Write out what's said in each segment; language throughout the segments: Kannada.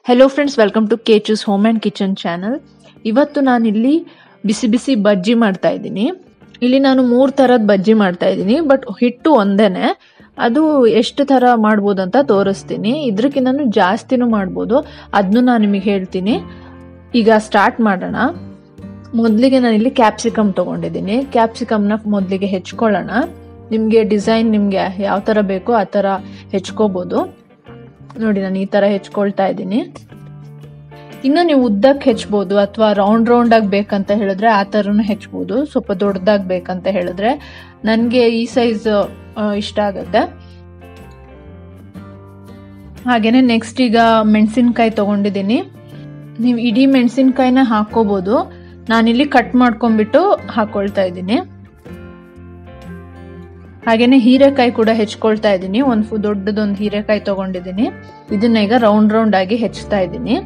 ಹೆಲೋ ಫ್ರೆಂಡ್ಸ್ ವೆಲ್ಕಮ್ ಟು ಕೇಚೂಸ್ ಹೋಮ್ ಆ್ಯಂಡ್ ಕಿಚನ್ ಚಾನಲ್ ಇವತ್ತು ನಾನಿಲ್ಲಿ ಬಿಸಿ ಬಿಸಿ ಬಜ್ಜಿ ಮಾಡ್ತಾ ಇದ್ದೀನಿ ಇಲ್ಲಿ ನಾನು ಮೂರು ಥರದ ಬಜ್ಜಿ ಮಾಡ್ತಾ ಇದ್ದೀನಿ ಬಟ್ ಹಿಟ್ಟು ಒಂದೇನೆ ಅದು ಎಷ್ಟು ಥರ ಮಾಡ್ಬೋದು ಅಂತ ತೋರಿಸ್ತೀನಿ ಇದಕ್ಕಿಂತ ಜಾಸ್ತಿನೂ ಮಾಡ್ಬೋದು ಅದನ್ನು ನಾನು ನಿಮಗೆ ಹೇಳ್ತೀನಿ ಈಗ ಸ್ಟಾರ್ಟ್ ಮಾಡೋಣ ಮೊದಲಿಗೆ ನಾನಿಲ್ಲಿ ಕ್ಯಾಪ್ಸಿಕಮ್ ತೊಗೊಂಡಿದ್ದೀನಿ ಕ್ಯಾಪ್ಸಿಕಮ್ನ ಮೊದಲಿಗೆ ಹೆಚ್ಕೊಳ್ಳೋಣ ನಿಮಗೆ ಡಿಸೈನ್ ನಿಮಗೆ ಯಾವ ಥರ ಬೇಕೋ ಆ ಥರ ಹೆಚ್ಕೋಬೋದು ನೋಡಿ ನಾನು ಈ ಥರ ಹೆಚ್ಕೊಳ್ತಾ ಇದ್ದೀನಿ ಇನ್ನು ನೀವು ಉದ್ದಕ್ಕೆ ಹೆಚ್ಬೋದು ಅಥವಾ ರೌಂಡ್ ರೌಂಡ್ ಆಗಿ ಬೇಕಂತ ಹೇಳಿದ್ರೆ ಆ ಥರನೂ ಹೆಚ್ಬೋದು ಸ್ವಲ್ಪ ದೊಡ್ಡದಾಗಿ ಬೇಕಂತ ಹೇಳಿದ್ರೆ ನನಗೆ ಈ ಸೈಜ್ ಇಷ್ಟ ಆಗುತ್ತೆ ಹಾಗೇನೆ ನೆಕ್ಸ್ಟ್ ಈಗ ಮೆಣಸಿನ್ಕಾಯಿ ತಗೊಂಡಿದ್ದೀನಿ ನೀವು ಇಡೀ ಮೆಣಸಿನ್ಕಾಯಿನ ಹಾಕೋಬಹುದು ನಾನಿಲ್ಲಿ ಕಟ್ ಮಾಡ್ಕೊಂಡ್ಬಿಟ್ಟು ಹಾಕೊಳ್ತಾ ಇದ್ದೀನಿ ಹಾಗೇನೆ ಹೀರೆಕಾಯಿ ಕೂಡ ಹೆಚ್ಕೊಳ್ತಾ ಇದ್ದೀನಿ ಒಂದು ದೊಡ್ಡದೊಂದು ಹೀರೆಕಾಯಿ ತಗೊಂಡಿದ್ದೀನಿ ಇದನ್ನ ಈಗ ರೌಂಡ್ ರೌಂಡ್ ಆಗಿ ಹೆಚ್ಚುತ್ತಾ ಇದ್ದೀನಿ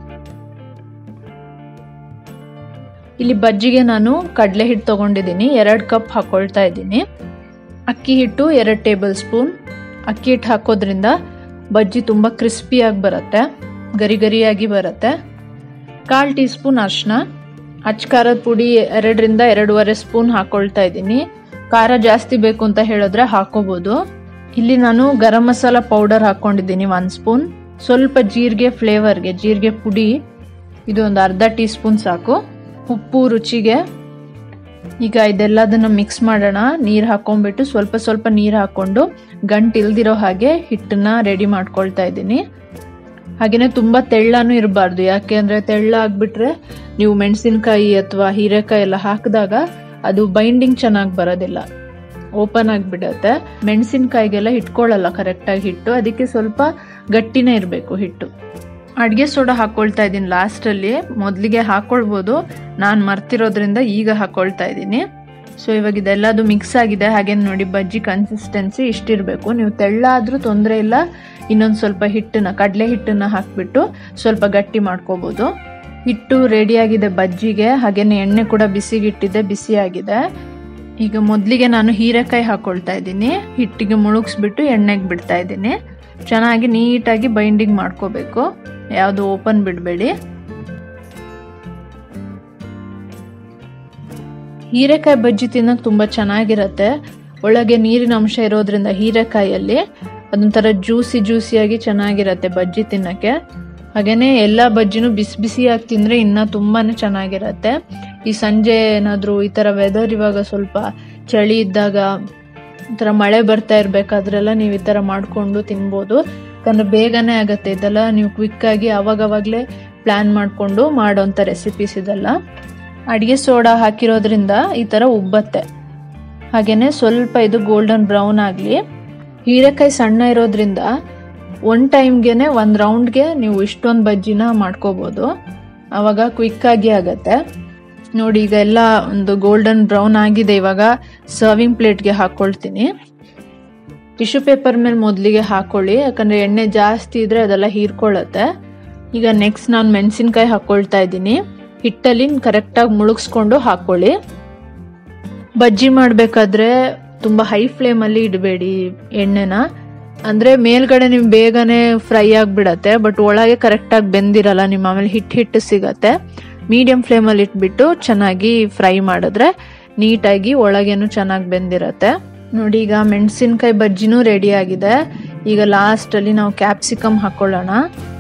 ಇಲ್ಲಿ ಬಜ್ಜಿಗೆ ನಾನು ಕಡಲೆ ಹಿಟ್ಟು ತಗೊಂಡಿದ್ದೀನಿ ಎರಡು ಕಪ್ ಹಾಕೊಳ್ತಾ ಇದ್ದೀನಿ ಅಕ್ಕಿ ಹಿಟ್ಟು ಎರಡು ಟೇಬಲ್ ಸ್ಪೂನ್ ಅಕ್ಕಿ ಹಿಟ್ಟು ಹಾಕೋದ್ರಿಂದ ಬಜ್ಜಿ ತುಂಬ ಕ್ರಿಸ್ಪಿಯಾಗಿ ಬರುತ್ತೆ ಗರಿ ಗರಿಯಾಗಿ ಬರುತ್ತೆ ಕಾಲು ಟೀ ಸ್ಪೂನ್ ಅರ್ಶಿನ ಅಚ್ಚ ಖಾರದ ಪುಡಿ ಎರಡರಿಂದ ಎರಡೂವರೆ ಸ್ಪೂನ್ ಹಾಕೊಳ್ತಾ ಇದ್ದೀನಿ ಖಾರ ಜಾಸ್ತಿ ಬೇಕು ಅಂತ ಹೇಳಿದ್ರೆ ಹಾಕೋಬಹುದು ಇಲ್ಲಿ ನಾನು ಗರಂ ಮಸಾಲ ಪೌಡರ್ ಹಾಕೊಂಡಿದ್ದೀನಿ ಒಂದು ಸ್ಪೂನ್ ಸ್ವಲ್ಪ ಜೀರಿಗೆ ಫ್ಲೇವರ್ಗೆ ಜೀರಿಗೆ ಪುಡಿ ಇದು ಒಂದು ಅರ್ಧ ಟೀ ಸ್ಪೂನ್ ಸಾಕು ಉಪ್ಪು ರುಚಿಗೆ ಈಗ ಇದೆಲ್ಲದನ್ನ ಮಿಕ್ಸ್ ಮಾಡೋಣ ನೀರು ಹಾಕೊಂಡ್ಬಿಟ್ಟು ಸ್ವಲ್ಪ ಸ್ವಲ್ಪ ನೀರು ಹಾಕೊಂಡು ಗಂಟು ಇಲ್ದಿರೋ ಹಾಗೆ ಹಿಟ್ಟನ್ನ ರೆಡಿ ಮಾಡ್ಕೊಳ್ತಾ ಇದ್ದೀನಿ ಹಾಗೇನೆ ತುಂಬಾ ತೆಳ್ಳನೂ ಇರಬಾರ್ದು ಯಾಕೆ ಅಂದ್ರೆ ತೆಳ್ಳ ಆಗ್ಬಿಟ್ರೆ ನೀವು ಮೆಣಸಿನಕಾಯಿ ಅಥವಾ ಹೀರೆಕಾಯಿ ಎಲ್ಲ ಹಾಕಿದಾಗ ಅದು ಬೈಂಡಿಂಗ್ ಚೆನ್ನಾಗಿ ಬರೋದಿಲ್ಲ ಓಪನ್ ಆಗಿಬಿಡತ್ತೆ ಮೆಣಸಿನಕಾಯಿಗೆಲ್ಲ ಇಟ್ಕೊಳ್ಳಲ್ಲ ಕರೆಕ್ಟಾಗಿ ಹಿಟ್ಟು ಅದಕ್ಕೆ ಸ್ವಲ್ಪ ಗಟ್ಟಿನೇ ಇರಬೇಕು ಹಿಟ್ಟು ಅಡುಗೆ ಸೋಡಾ ಹಾಕೊಳ್ತಾ ಇದ್ದೀನಿ ಲಾಸ್ಟಲ್ಲಿ ಮೊದಲಿಗೆ ಹಾಕೊಳ್ಬೋದು ನಾನು ಮರ್ತಿರೋದ್ರಿಂದ ಈಗ ಹಾಕೊಳ್ತಾ ಇದ್ದೀನಿ ಸೊ ಇವಾಗ ಇದೆಲ್ಲದು ಮಿಕ್ಸ್ ಆಗಿದೆ ಹಾಗೆ ನೋಡಿ ಬಜ್ಜಿ ಕನ್ಸಿಸ್ಟೆನ್ಸಿ ಇಷ್ಟಿರಬೇಕು ನೀವು ತೆಳ್ಳಾದ್ರೂ ತೊಂದರೆ ಇಲ್ಲ ಇನ್ನೊಂದು ಸ್ವಲ್ಪ ಹಿಟ್ಟನ್ನ ಕಡಲೆ ಹಿಟ್ಟನ್ನ ಹಾಕ್ಬಿಟ್ಟು ಸ್ವಲ್ಪ ಗಟ್ಟಿ ಮಾಡ್ಕೋಬೋದು ಹಿಟ್ಟು ರೆಡಿಯಾಗಿದೆ ಬಜ್ಜಿಗೆ ಹಾಗೇನೆ ಎಣ್ಣೆ ಕೂಡ ಬಿಸಿಗಿಟ್ಟಿದೆ ಬಿಸಿಯಾಗಿದೆ ಈಗ ಮೊದಲಿಗೆ ನಾನು ಹೀರೆಕಾಯಿ ಹಾಕೊಳ್ತಾ ಇದ್ದೀನಿ ಹಿಟ್ಟಿಗೆ ಮುಳುಗಿಸ್ಬಿಟ್ಟು ಎಣ್ಣೆಗೆ ಬಿಡ್ತಾ ಇದ್ದೀನಿ ಚೆನ್ನಾಗಿ ನೀಟಾಗಿ ಬೈಂಡಿಂಗ್ ಮಾಡ್ಕೋಬೇಕು ಯಾವುದು ಓಪನ್ ಬಿಡಬೇಡಿ ಹೀರೆಕಾಯಿ ಬಜ್ಜಿ ತಿನ್ನೋಕೆ ತುಂಬ ಚೆನ್ನಾಗಿರತ್ತೆ ಒಳಗೆ ನೀರಿನ ಅಂಶ ಇರೋದ್ರಿಂದ ಹೀರೆಕಾಯಲ್ಲಿ ಅದೊಂಥರ ಜ್ಯೂಸಿ ಜ್ಯೂಸಿಯಾಗಿ ಚೆನ್ನಾಗಿರತ್ತೆ ಬಜ್ಜಿ ತಿನ್ನಕ್ಕೆ ಹಾಗೇನೆ ಎಲ್ಲ ಬಜ್ಜಿನೂ ಬಿಸಿ ಬಿಸಿಯಾಗಿ ತಿಂದರೆ ಇನ್ನೂ ತುಂಬಾ ಚೆನ್ನಾಗಿರತ್ತೆ ಈ ಸಂಜೆ ಏನಾದರೂ ಈ ಥರ ವೆದರ್ ಇವಾಗ ಸ್ವಲ್ಪ ಚಳಿ ಇದ್ದಾಗ ಒಂಥರ ಮಳೆ ಬರ್ತಾ ಇರಬೇಕಾದ್ರೆಲ್ಲ ನೀವು ಈ ಥರ ಮಾಡಿಕೊಂಡು ತಿನ್ಬೋದು ಯಾಕಂದರೆ ಬೇಗನೆ ಆಗುತ್ತೆ ಇದೆಲ್ಲ ನೀವು ಕ್ವಿಕ್ಕಾಗಿ ಅವಾಗವಾಗಲೇ ಪ್ಲ್ಯಾನ್ ಮಾಡಿಕೊಂಡು ಮಾಡೋಂಥ ರೆಸಿಪೀಸ್ ಇದೆಲ್ಲ ಅಡುಗೆ ಸೋಡಾ ಹಾಕಿರೋದ್ರಿಂದ ಈ ಥರ ಉಬ್ಬತ್ತೆ ಹಾಗೆಯೇ ಸ್ವಲ್ಪ ಇದು ಗೋಲ್ಡನ್ ಬ್ರೌನ್ ಆಗಲಿ ಹೀರೆಕಾಯಿ ಸಣ್ಣ ಇರೋದ್ರಿಂದ ಒನ್ ಟೈಮ್ಗೆ ಒಂದು ರೌಂಡ್ಗೆ ನೀವು ಇಷ್ಟೊಂದು ಬಜ್ಜಿನ ಮಾಡ್ಕೋಬೋದು ಆವಾಗ ಕ್ವಿಕ್ಕಾಗಿ ಆಗತ್ತೆ ನೋಡಿ ಈಗ ಎಲ್ಲ ಒಂದು ಗೋಲ್ಡನ್ ಬ್ರೌನ್ ಆಗಿದೆ ಇವಾಗ ಸರ್ವಿಂಗ್ ಪ್ಲೇಟ್ಗೆ ಹಾಕ್ಕೊಳ್ತೀನಿ ಟಿಶ್ಯೂ ಪೇಪರ್ ಮೇಲೆ ಮೊದಲಿಗೆ ಹಾಕೊಳ್ಳಿ ಯಾಕಂದರೆ ಎಣ್ಣೆ ಜಾಸ್ತಿ ಇದ್ರೆ ಅದೆಲ್ಲ ಹೀರ್ಕೊಳ್ಳುತ್ತೆ ಈಗ ನೆಕ್ಸ್ಟ್ ನಾನು ಮೆಣಸಿನ್ಕಾಯಿ ಹಾಕ್ಕೊಳ್ತಾ ಇದ್ದೀನಿ ಹಿಟ್ಟಲ್ಲಿ ಕರೆಕ್ಟಾಗಿ ಮುಳುಗಿಸ್ಕೊಂಡು ಹಾಕ್ಕೊಳ್ಳಿ ಬಜ್ಜಿ ಮಾಡಬೇಕಾದ್ರೆ ತುಂಬ ಹೈ ಫ್ಲೇಮಲ್ಲಿ ಇಡಬೇಡಿ ಎಣ್ಣೆನ ಅಂದರೆ ಮೇಲ್ಗಡೆ ನಿಮ್ ಬೇಗನೆ ಫ್ರೈ ಆಗಿಬಿಡತ್ತೆ ಬಟ್ ಒಳಗೆ ಕರೆಕ್ಟಾಗಿ ಬೆಂದಿರಲ್ಲ ನಿಮ್ಮ ಆಮೇಲೆ ಹಿಟ್ಟು ಹಿಟ್ಟು ಸಿಗತ್ತೆ ಮೀಡಿಯಂ ಫ್ಲೇಮಲ್ಲಿ ಇಟ್ಬಿಟ್ಟು ಚೆನ್ನಾಗಿ ಫ್ರೈ ಮಾಡಿದ್ರೆ ನೀಟಾಗಿ ಒಳಗೇನು ಚೆನ್ನಾಗಿ ಬೆಂದಿರತ್ತೆ ನೋಡಿ ಈಗ ಮೆಣಸಿನ್ಕಾಯಿ ಬಜ್ಜಿನೂ ರೆಡಿ ಆಗಿದೆ ಈಗ ಲಾಸ್ಟಲ್ಲಿ ನಾವು ಕ್ಯಾಪ್ಸಿಕಮ್ ಹಾಕೊಳ್ಳೋಣ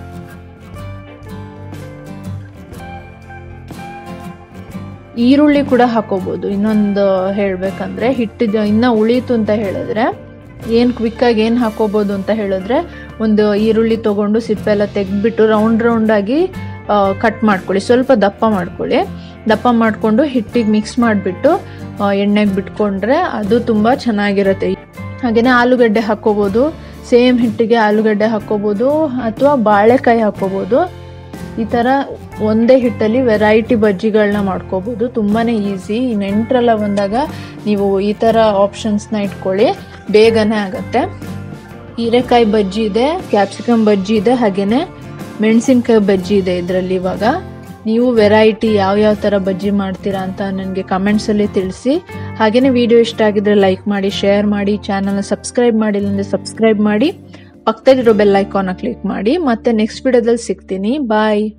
ಈರುಳ್ಳಿ ಕೂಡ ಹಾಕೋಬಹುದು ಇನ್ನೊಂದು ಹೇಳ್ಬೇಕಂದ್ರೆ ಹಿಟ್ಟು ಇನ್ನ ಉಳೀತು ಅಂತ ಹೇಳಿದ್ರೆ ಏನು ಕ್ವಿಕ್ಕಾಗಿ ಏನು ಹಾಕೋಬಹುದು ಅಂತ ಹೇಳಿದ್ರೆ ಒಂದು ಈರುಳ್ಳಿ ತಗೊಂಡು ಸಿಪ್ಪೆಲ್ಲ ತೆಗೆದ್ಬಿಟ್ಟು ರೌಂಡ್ ರೌಂಡ್ ಆಗಿ ಕಟ್ ಮಾಡ್ಕೊಳ್ಳಿ ಸ್ವಲ್ಪ ದಪ್ಪ ಮಾಡ್ಕೊಳ್ಳಿ ದಪ್ಪ ಮಾಡಿಕೊಂಡು ಹಿಟ್ಟಿಗೆ ಮಿಕ್ಸ್ ಮಾಡಿಬಿಟ್ಟು ಎಣ್ಣೆಗೆ ಬಿಟ್ಕೊಂಡ್ರೆ ಅದು ತುಂಬ ಚೆನ್ನಾಗಿರುತ್ತೆ ಹಾಗೆಯೇ ಆಲೂಗಡ್ಡೆ ಹಾಕೋಬೋದು ಸೇಮ್ ಹಿಟ್ಟಿಗೆ ಆಲೂಗಡ್ಡೆ ಹಾಕೋಬೋದು ಅಥವಾ ಬಾಳೆಕಾಯಿ ಹಾಕೋಬೋದು ಈ ಥರ ಒಂದೇ ಹಿಟ್ಟಲ್ಲಿ ವೆರೈಟಿ ಬಜ್ಜಿಗಳನ್ನ ಮಾಡ್ಕೋಬೋದು ತುಂಬಾ ಈಸಿ ನೆಂಟ್ರೆಲ್ಲ ಬಂದಾಗ ನೀವು ಈ ಥರ ಆಪ್ಷನ್ಸ್ನ ಇಟ್ಕೊಳ್ಳಿ ಬೇಗನೆ ಆಗುತ್ತೆ ಹೀರೆಕಾಯಿ ಬಜ್ಜಿ ಇದೆ ಕ್ಯಾಪ್ಸಿಕಮ್ ಬಜ್ಜಿ ಇದೆ ಹಾಗೆಯೇ ಮೆಣಸಿನ್ಕಾಯಿ ಬಜ್ಜಿ ಇದೆ ಇದರಲ್ಲಿ ಇವಾಗ ನೀವು ವೆರೈಟಿ ಯಾವ ಯಾವ ಥರ ಬಜ್ಜಿ ಮಾಡ್ತೀರಾ ಅಂತ ನನಗೆ ಕಮೆಂಟ್ಸಲ್ಲಿ ತಿಳಿಸಿ ಹಾಗೆಯೇ ವಿಡಿಯೋ ಇಷ್ಟ ಆಗಿದ್ರೆ ಲೈಕ್ ಮಾಡಿ ಶೇರ್ ಮಾಡಿ ಚಾನಲ್ನ ಸಬ್ಸ್ಕ್ರೈಬ್ ಮಾಡಿಲ್ಲ ಅಂದರೆ ಸಬ್ಸ್ಕ್ರೈಬ್ ಮಾಡಿ ಪಕ್ಕದಲ್ಲಿರೋ ಬೆಲ್ ಐಕಾನ ಕ್ಲಿಕ್ ಮಾಡಿ ಮತ್ತೆ ನೆಕ್ಸ್ಟ್ ವಿಡಿಯೋದಲ್ಲಿ ಸಿಗ್ತೀನಿ ಬಾಯ್